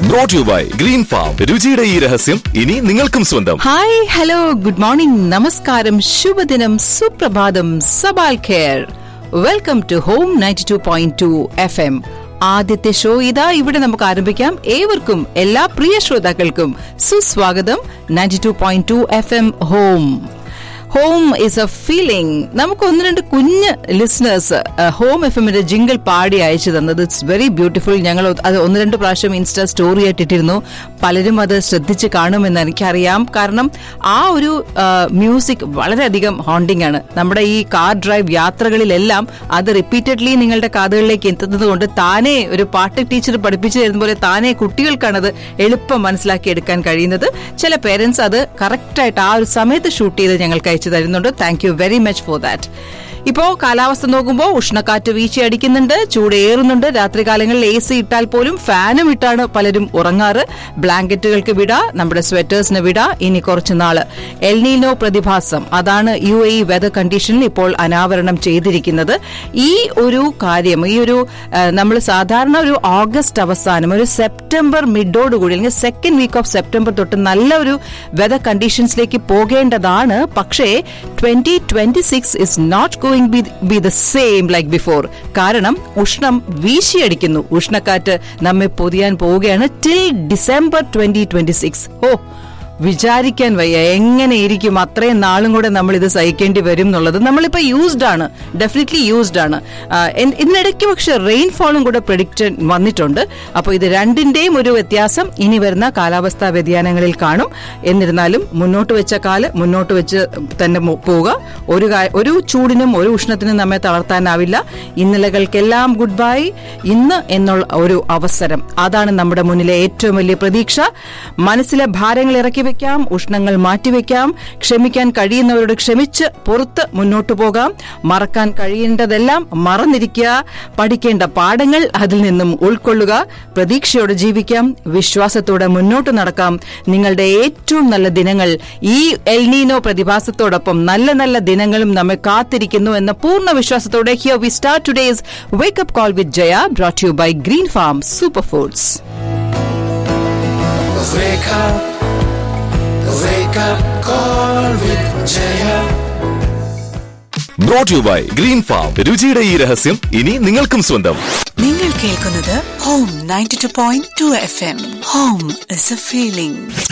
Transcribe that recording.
Brought you by Green Farm രുചിയുടെ ഈ രഹസ്യം ഇനി നിങ്ങൾക്കും സ്വന്തം ഹായ് ഹലോ ഗുഡ് മോർണിംഗ് നമസ്കാരം ശുഭദിനം സുപ്രഭാതം സബാൽ ഖേർ welcome to home ninety two point two F M ആദ്യത്തെ ഷോ ഇതാ ഇവിടെ നമുക്ക് ആരംഭിക്കാം ഏവർക്കും എല്ലാ പ്രിയ ശ്രോതാക്കൾക്കും സുസ്വാഗതം ninety two point two F M home home is a feeling നമുക്ക് ഒന്ന് രണ്ട് കുഞ്ഞ് ലിസണേഴ്സ് ഹോം എഫ് എമ്മിന്റെ ജിംഗിൾ പാടി അയച്ചു തന്നത് ഇറ്റ്സ് വെരി ബ്യൂട്ടിഫുൾ ഞങ്ങൾ അത് ഒന്ന് രണ്ട് പ്രാവശ്യം ഇൻസ്റ്റാ സ്റ്റോറി ആയിട്ടിട്ടിരുന്നു പലരും അത് ശ്രദ്ധിച്ച് കാണുമെന്ന് എനിക്കറിയാം കാരണം ആ ഒരു മ്യൂസിക് വളരെയധികം ഹോണ്ടിങ് ആണ് നമ്മുടെ ഈ കാർ ഡ്രൈവ് യാത്രകളിലെല്ലാം അത് റിപ്പീറ്റഡ്ലി നിങ്ങളുടെ കാതുകളിലേക്ക് എത്തുന്നത് കൊണ്ട് താനേ ഒരു പാട്ട് ടീച്ചർ പഠിപ്പിച്ചു തരുന്ന പോലെ താനേ കുട്ടികൾക്കാണത് എളുപ്പം മനസ്സിലാക്കി എടുക്കാൻ കഴിയുന്നത് ചില പേരൻസ് അത് കറക്റ്റായിട്ട് ആ ഒരു സമയത്ത് ഷൂട്ട് ചെയ്ത് ഞങ്ങൾക്ക് അയച്ചു തരുന്നുണ്ട് thank you very much for that ഇപ്പോ കാലാവസ്ഥ നോക്കുമ്പോൾ ഉഷ്ണക്കാറ്റ് വീശി അടിക്കുന്നുണ്ട് ചൂടേറുന്നുണ്ട് രാത്രികാലങ്ങളിൽ എ സി ഇട്ടാൽ പോലും ഫാനും ഇട്ടാണ് പലരും ഉറങ്ങാറ് ബ്ലാങ്കറ്റുകൾക്ക് വിട നമ്മുടെ സ്വെറ്റേഴ്സിന് വിട ഇനി കുറച്ചു നാള് എൽനീനോ പ്രതിഭാസം അതാണ് യു എ വെതർ കണ്ടീഷനിൽ ഇപ്പോൾ അനാവരണം ചെയ്തിരിക്കുന്നത് ഈ ഒരു കാര്യം ഈ ഒരു നമ്മൾ സാധാരണ ഒരു ഓഗസ്റ്റ് അവസാനം ഒരു സെപ്റ്റംബർ മിഡോടുകൂടി അല്ലെങ്കിൽ സെക്കൻഡ് വീക്ക് ഓഫ് സെപ്റ്റംബർ തൊട്ട് നല്ല ഒരു വെതർ കണ്ടീഷൻസിലേക്ക് പോകേണ്ടതാണ് പക്ഷേ twenty twenty six is not going be the same like before കാരണം ഉഷ്ണം വീശിയടിക്കുന്നു ഉഷ്ണക്കാറ്റ് നമ്മെ പൊതിയാൻ പോവുകയാണ് till December twenty twenty six ഓ വിചാരിക്കാൻ വയ്യ എങ്ങനെ ഇരിക്കും അത്രയും നാളും കൂടെ നമ്മൾ ഇത് സഹിക്കേണ്ടി വരും എന്നുള്ളത് നമ്മളിപ്പോ യൂസ്ഡ് ആണ് ഡെഫിനറ്റ്ലി യൂസ്ഡ് ആണ് ഇന്നിടയ്ക്ക് പക്ഷെ റെയിൻഫോളും കൂടെ പ്രഡിക്റ്റ് വന്നിട്ടുണ്ട് അപ്പോൾ ഇത് രണ്ടിന്റെയും ഒരു വ്യത്യാസം ഇനി വരുന്ന കാലാവസ്ഥാ വ്യതിയാനങ്ങളിൽ കാണും എന്നിരുന്നാലും മുന്നോട്ട് വെച്ച കാല് മുന്നോട്ട് വെച്ച് തന്നെ പോവുക ഒരു ഒരു ചൂടിനും ഒരു ഉഷ്ണത്തിനും നമ്മെ തളർത്താനാവില്ല ഇന്നലകൾക്കെല്ലാം ഗുഡ് ബൈ ഇന്ന് എന്നുള്ള ഒരു അവസരം അതാണ് നമ്മുടെ മുന്നിലെ ഏറ്റവും വലിയ പ്രതീക്ഷ മനസ്സിലെ ഭാരങ്ങൾ ഇറക്കി വെക്കാം ഉഷ്ണങ്ങൾ മാറ്റിവെക്കാം ക്ഷമിക്കാൻ കഴിയുന്നവരോട് ക്ഷമിച്ച് പുറത്ത് മുന്നോട്ടു പോകാം മറക്കാൻ കഴിയേണ്ടതെല്ലാം മറന്നിരിക്കുക പഠിക്കേണ്ട പാഠങ്ങൾ അതിൽ നിന്നും ഉൾക്കൊള്ളുക പ്രതീക്ഷയോടെ ജീവിക്കാം വിശ്വാസത്തോടെ മുന്നോട്ട് നടക്കാം നിങ്ങളുടെ ഏറ്റവും നല്ല ദിനങ്ങൾ ഈ എൽനീനോ പ്രതിഭാസത്തോടൊപ്പം നല്ല നല്ല ദിനങ്ങളും നമ്മെ കാത്തിരിക്കുന്നു എന്ന പൂർണ്ണ വിശ്വാസത്തോടെ here we start today's wake up call with Jaya brought you by Green Farm super foods Wake up, wake up, call with Jaya. Brought you by Green Farm രുചിയുടെ ഈ രഹസ്യം ഇനി നിങ്ങൾക്കും സ്വന്തം നിങ്ങൾ കേൾക്കുന്നത് home ninety two point two F M home is a feeling